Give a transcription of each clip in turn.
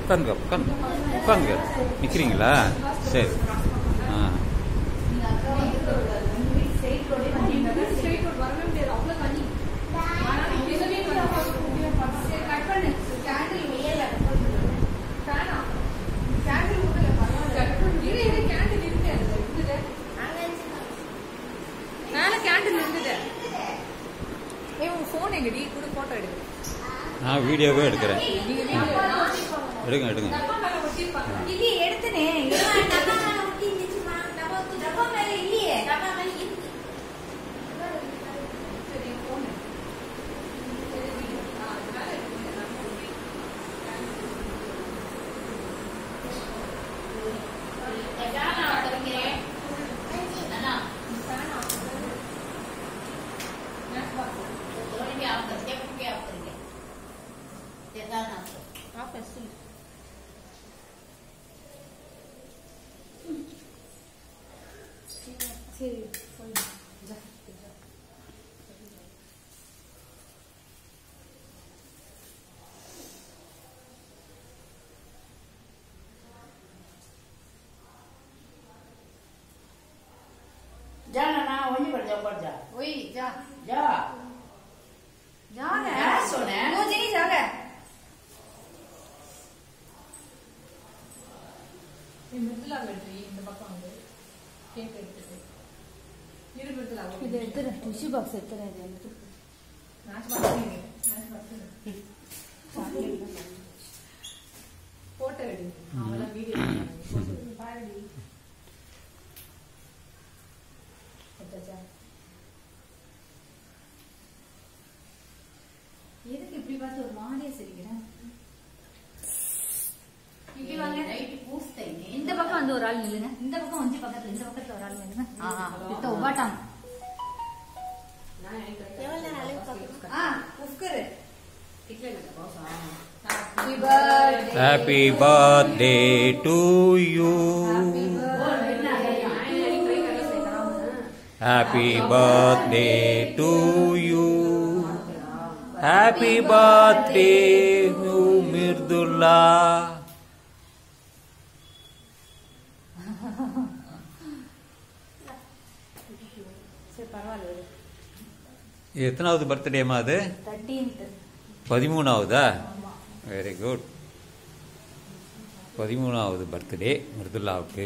உட்காருங்க உட்காருங்க உட்காருங்க நிற்கிறீங்களா சரி ஆ மேல கேண்டில் இருக்குது ஏய் உங்க போன் எங்கடி கூட போட்டோ எடு நான் வீடியோவே எடுக்கிறேன் நீங்க வீடியோ எடுங்க எடுங்க இல்லையே எடுத்தனே டப்பா மேல ஒட்டி இருந்துச்சுமா டப்பா டப்பா மேல இல்லையே டப்பா மேல இருக்கு जाना ना वहीं पर जाओ पर जा ओए जा जा जा ना जा सोने मुझे नहीं जा रहा இந்த மிருதுலா வெற்றி இந்த பக்கம் வந்து கேக் எடுத்துட்டு இரு மிருதுலா இது எடுத்துறேன் டிஷ்யூ பாக்ஸ் எடுத்துறேன் இது எனக்கு மேட்ச் பண்ணுங்க மேட்ச் பண்ணுங்க போட்டோ எடு அவெல்லாம் வீடியோ பாருடி எடுத்தாச்சா எதுக்கு இப்படி பார்த்து ஒரு மாதிரியா சிரிக்கிறேன் இப்படி வாங்க ரைட் பூஸ்தேன் இந்த பக்கம் வந்து ஒரு ஆள் நில்லுங்க இந்த பக்கம் வந்து பக்கத்துல இந்த பக்கத்துல ஒரு ஆள் நில்லுங்க ஆ வித்த உபாட்டாங்க நான் எனக்கு எவ்வளவு நேரம் அழுகு பார்க்கணும்? ஆ உஸ்கர் இட்லி இல்ல பாசா Happy birthday. Happy birthday to you happy birthday to you happy birthday to Mirdulla சரி பரவாயில்ல விடு. எத்தனாவது பர்த்டேமா அது 13th. பதிமூணாவதா வெரி குட் பதிமூணாவது பர்த்டே மிருதுல்லாவுக்கு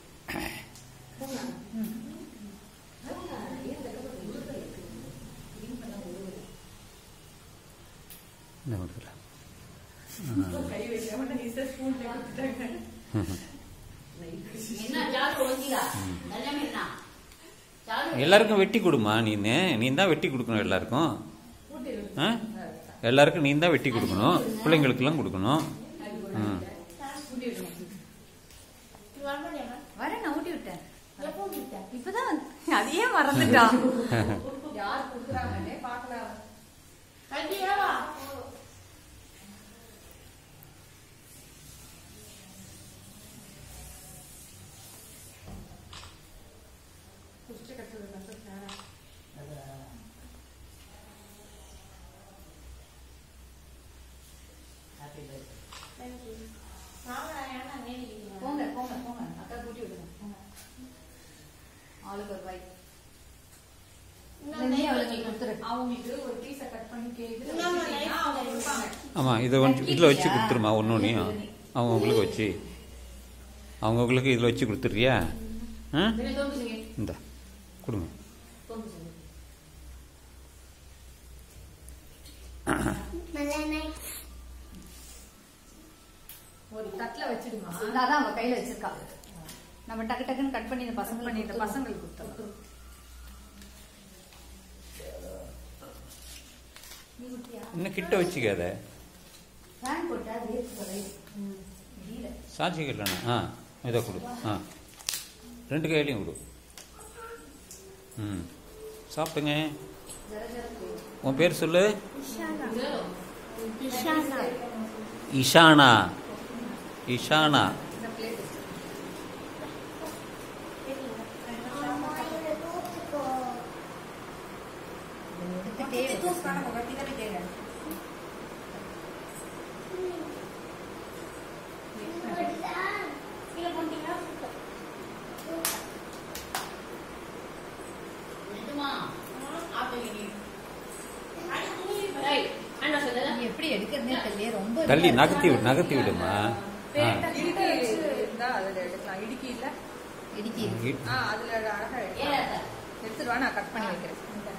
என்ன மிருதுல்லா கை வைக்காம நீ ஸ்பூன் கொடுத்துட்டாங்க என்ன ஜாரு ஒங்கிடா நல்ல என்ன ஜாரு எல்லாருக்கும் வெட்டி கொடுமா நீனு நீ தான் வெட்டி கொடுக்கணும் எல்லாருக்கும் ஆ? எல்லாருக்கும் நீ தான் வெட்டி கொடுக்கணும் பிள்ளைங்களுக்கெல்லாம் கொடுக்கணும் ம் வரேன் நான் ஊட்டி விட்டேன் இப்பதான் வந்து- அதையே மறந்துட்டான் யார் கொடுக்குறாங்கன்னே பார்க்கலாம் கட்டியா குடிச்சு கட்டுறது மட்டும் நேரம் ஹாப்பி பர்த்டே போங்க போங்க போங்க அக்கா கூட்டி விடுங்க போங்க ஆளுக்கு ஒரு வாய் நீ அவளுக்கு கொடுத்துரு அவங்களுக்கு ஒரு பீஸை கட் பண்ணி கேக்கு அவங்க கொடுப்பாங்க ஆமாம் இதை வந்து இதில் வச்சு கொடுத்துருமா ஒன்று ஒன்றையும் அவங்க உங்களுக்கு வச்சு அவங்க உங்களுக்கு இதில் வச்சு கொடுத்துட்றியா ஆ என்ன தோம்புச்சுங்க இந்த கொடுங்க தோம்புச்சுங்க ஒரு தட்டுல வச்சிடுமா அதான் அவ கையில வச்சிருக்கா நம்ம டக்கு டக்குன்னு கட் பண்ணி இந்த பசங்க பண்ணி இந்த பசங்களுக்கு கொடுத்துடலாம் நீ குட்டியா இன்னும் கிட்ட வச்சுக்காத ஃபேன் போட்டா வேர்த்து குறையுது முடியல சாட்சி கட்டணா ஆ இதை கொடு ஆ ரெண்டு கையிலையும் கொடு ம் சாப்பிட்டுங்க ஜர ஜர போயிடும் உன் பேர் சொல்லு இஷானா இஷானா இந்த பிளேட் எடுத்துட்டே வச்சிருக்கேன். எப்படி எடுக்கிறதுனே தெரியல ரொம்ப தள்ளி நகர்த்தி விடு நகர்த்தி விடுமா ஆ. இடுக்கி இருந்தா அதுல எடுக்கலாம் இடுக்கி இல்ல இடிக்கி இ- ஆ அதுல அழகா ஏன் எடுக்கலாம் எடுத்துட்டு வா நான் கட் பண்ணி வைக்கிறேன்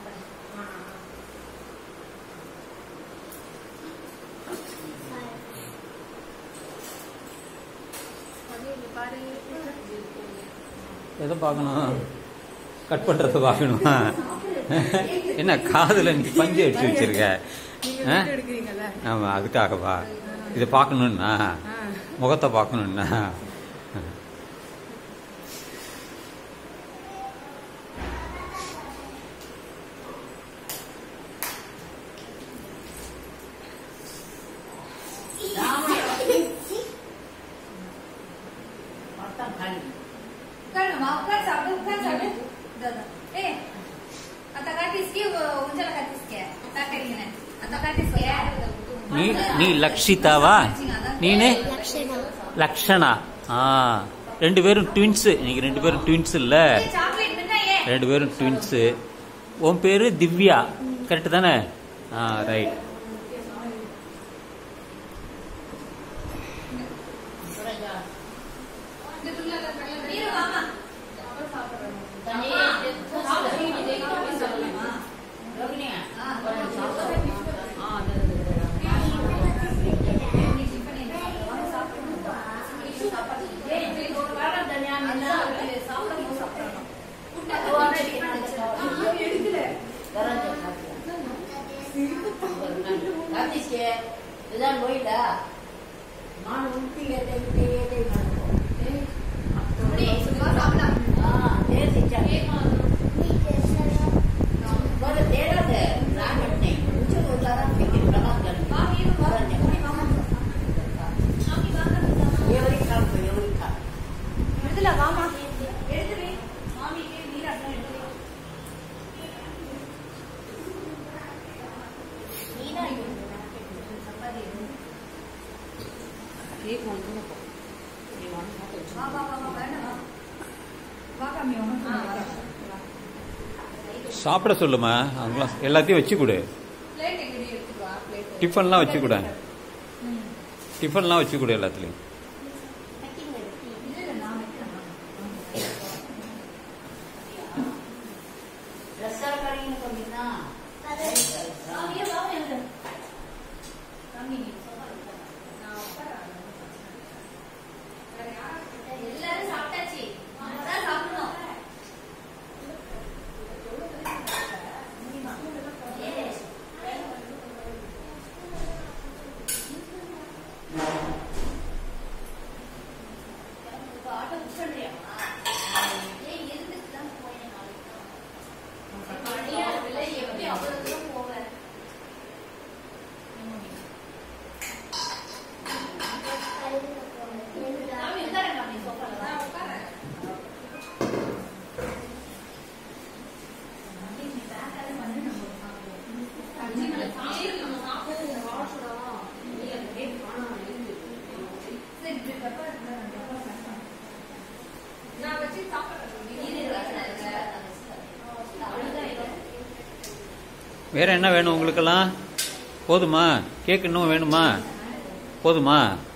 எதை பார்க்கணும் கட் பண்றத பார்க்கணுமா என்ன காதுல நீ பஞ்சு அடிச்சு வச்சிருக்க நீங்க ஆ? வீடியோ எடுக்கிறீங்கல்ல ஆமா அதுக்காகவா இதை பார்க்கணும்னா ஆ. முகத்தை பார்க்கணும்னா மொத்தம் காலி உட்காருமா உட்கார் சாப்பிடு உட்கார் சாப்பிடு இதான் ஏ அத்த காட்டிஸ்கே உஞ்சல காட்டிஸ்கே தாக்கறீங்க அத்த காட்டிஸ்கே நீ நீ லக்ஷிதாவா நீனு லக்ஷனா ஆ ரெண்டு பேரும் ட்வின்ஸ் நீங்க ரெண்டு பேரும் ட்வின்ஸ் இல்ல சாக்லேட் மின்னா ஏ ரெண்டு பேரும் ட்வின்ஸ் உன் பேரு திவ்யா கரெக்ட் தானே ஆ ரைட் சுரேஷா நீரு மாமா தண்ணி ரோகிணி ஒரு நிமிஷம் ஆ அது ஒரு வாரம் தனியா நின்னா கார்த்திஸ்கே இதான் போயிட்டா நான் உண்டி எதை விட்டு எதை ஒரு தேடாத நான் கட்டினேன் உச்ச ஒரு தரம் எவரிக்கா எவரிக்கா இதுல வாமா எடுத்து வை மாமிக்கு நீர் அட்டம் எடுத்து வை நீனா சப்பாத்தி வா வா வா வா வேண்டாம் வா வா காமி உனக்கு சாப்பிட சொல்லுமா அவங்களாம் எல்லாத்தையும் வச்சு கொடு பிளேட் எங்க எடுத்துட்டு வா பிளேட் டிஃபன்லாம் வச்சு கொடு டிஃபன்லாம் வச்சு கொடு எல்லாத்துலேயும் இல்ல நான் வைக்கிறேன் ட்ரெஸ் கடைன்னு சொன்னீங்கன்னா காமியே வா எனக்கு காமி நீ சோஃபா நான் உட்காரேன் எல்லாரும் சாப்பிட்டாச்சு அதான் சாப்பிடணும் ஆட்டோ புக் பண்றியா ஏய் இருந்துட்டு தான் போயேன் நாளைக்கு மணியா இருக்குல்ல எப்படி அவ்வளவு தூரம் போவேன் சாமி உட்காருங்க அப்படி சோஃபால வா உட்காரேன் நான் வச்சு சாப்பிடுறேன் வேற என்ன வேணும் உங்களுக்கெல்லாம் போதுமா கேக் இன்னும் வேணுமா போதுமா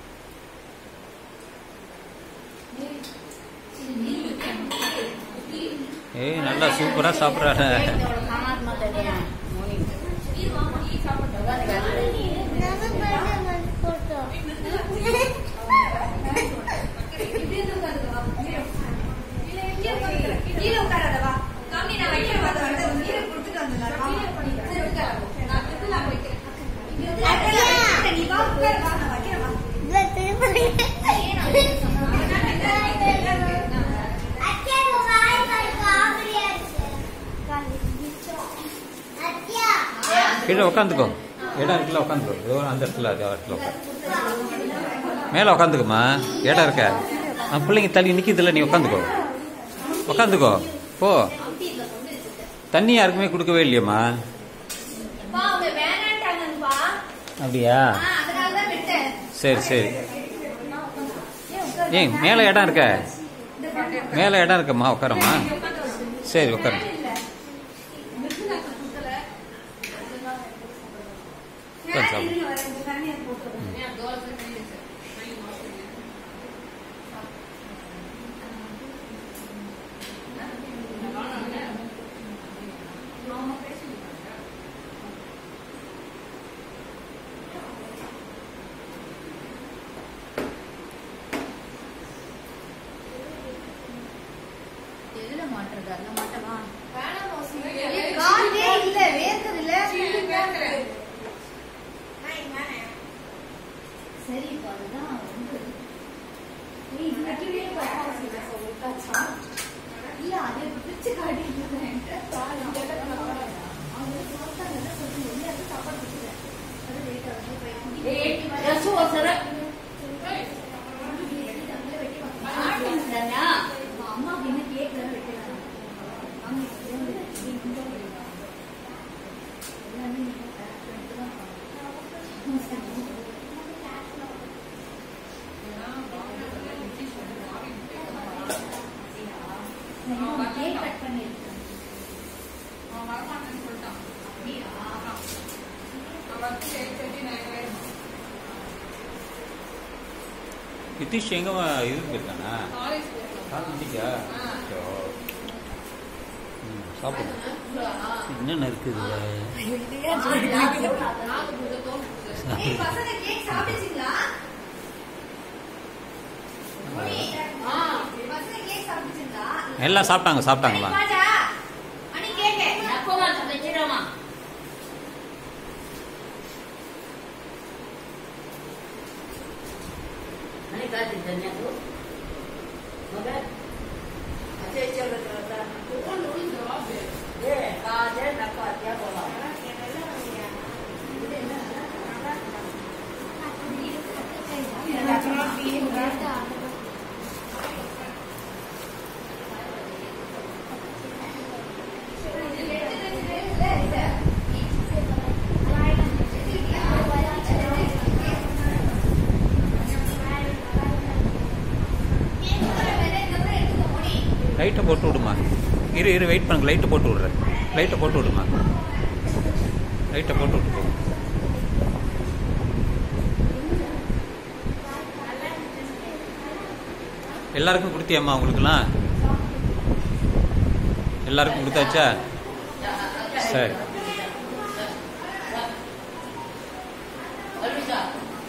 ஏய் நல்லா சூப்பரா சாப்பிட்றாரு சாமாத்மா தனியா மோனி கீழே உட்காராத வா காமி நான் வைக்கிறேன் வா அதை நீரை கொடுத்துட்டு வந்துடலாம் சரி உட்கார நான் திருப்பலாம் வைக்கிறேன் நீ வா உட்கார வா நான் வைக்கிறேன் வா கீழே உட்காந்துக்கோ இடம் இருக்குல்ல உட்காந்துக்கோ ஏதோ அந்த இடத்துல அதே இடத்துல உட்காந்து மேலே உட்காந்துக்குமா இடம் இருக்க ஆ, பிள்ளைங்க தள்ளி நிற்கிதுல நீ உட்காந்துக்கோ உட்காந்துக்கோ போ தண்ணி யாருக்குமே கொடுக்கவே இல்லையம்மா பா அவங்க வேணான்ட்டாங்கப்பா அப்படியா ஆ அதனால தான் விட்டேன் சரி சரி ஏய் மேலே இடம் இருக்க மேலே இடம் இருக்கம்மா உட்காரம்மா சரி உட்காரு உட்காந்து சாப்பிடு இருங்க, வரேன். இந்த தண்ணியை போட்டு வரேன். ஏன் தோசை நெய் சார் நெய் மாசம் எதுல மாட்டுறது அதுல மாட்டவா வேணாம் காத்தே இல்ல வேர்க்குது இல்ல கேட்கிறேன் சரி இப்ப அதுதான் வந்து ஏய், இது வைக்கவே பட்டாசு இல்ல, சொல்லிட்டாச்சா? இல்ல, அதை பிரிச்சு காட்டிட்டு இருக்கேன். பாரு, இந்த இடத்துல பாரு. அவங்க சாப்பிட்டாங்கன்னா கொஞ்சம் எல்லாருக்கும் சாப்பாடு கொடுத்துட்டேன். அது late ஆகுது. இப்ப எங்க ஏய், வீட்டுக்கு வர- ரசு ஒசர. நம்மளே வெட்டி பார்க்கலாம். ஆட்டம் தானா? உங்க அம்மா அப்படின்னு கேக் வேற வைக்கிறாங்க. வாங்க, இப்படியே வந்து நீங்க இங்க வைங்க. எல்லாமே நீங்க pack பண்ணிட்டு தான் வாங்க. நான் கேக் கட் பண்ணிருக்கேன் அவன் வரமாட்டேன்னு சொல்லிட்டான் அப்படியா அவன் வந்து எயிட் தேர்ட்டி நைன் ஆயிடும் நிதிஷ் எங்க இது போயிருக்கானா காலேஜ் போயிருக்கான் கால் முடிக்கா ஆ. சோ. ம், சாப்பிடு என்னென்ன இருக்குது நாலு பூஜை தோல் பூஜை ஏய் பசங்க கேக் சாப்பிடுச்சீங்களா மணி, ஆ. பசங்க கேக் சாப்பிடுச்சீங்களா எல்லாம் சாப்பிட்டாங்க சாப்பிட்டாங்களா ராஜா மணி கேக்கு எப்பமா சமைக்கிறோமா? மணி காத்து தனியாக்கு. மகன், அச்சே சொல்லுறதா. ஏ, காதே நப்பாத்தியா போலாம். லைட்டை போட்டு விடுமா இரு இரு வெயிட் பண்ணுங்க லைட்டை போட்டு விடுறேன் லைட்டை போட்டு விடுமா லைட்டை போட்டு விட்டு போ எல்லாருக்கும் கொடுத்தியாம்மா உங்களுக்குலாம் எல்லாருக்கும் கொடுத்தாச்சா சரி அல்விசா,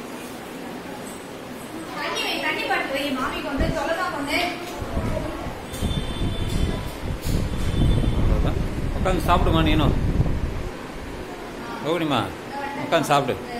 தண்ணி வை தண்ணி பாட்டு வை மாமி கொண்டு சொல்லலாம் கொண்டு அவ்வளோதான் உட்காந்து சாப்பிடுமா நீனும் கௌரிமா உட்காந்து சாப்பிடு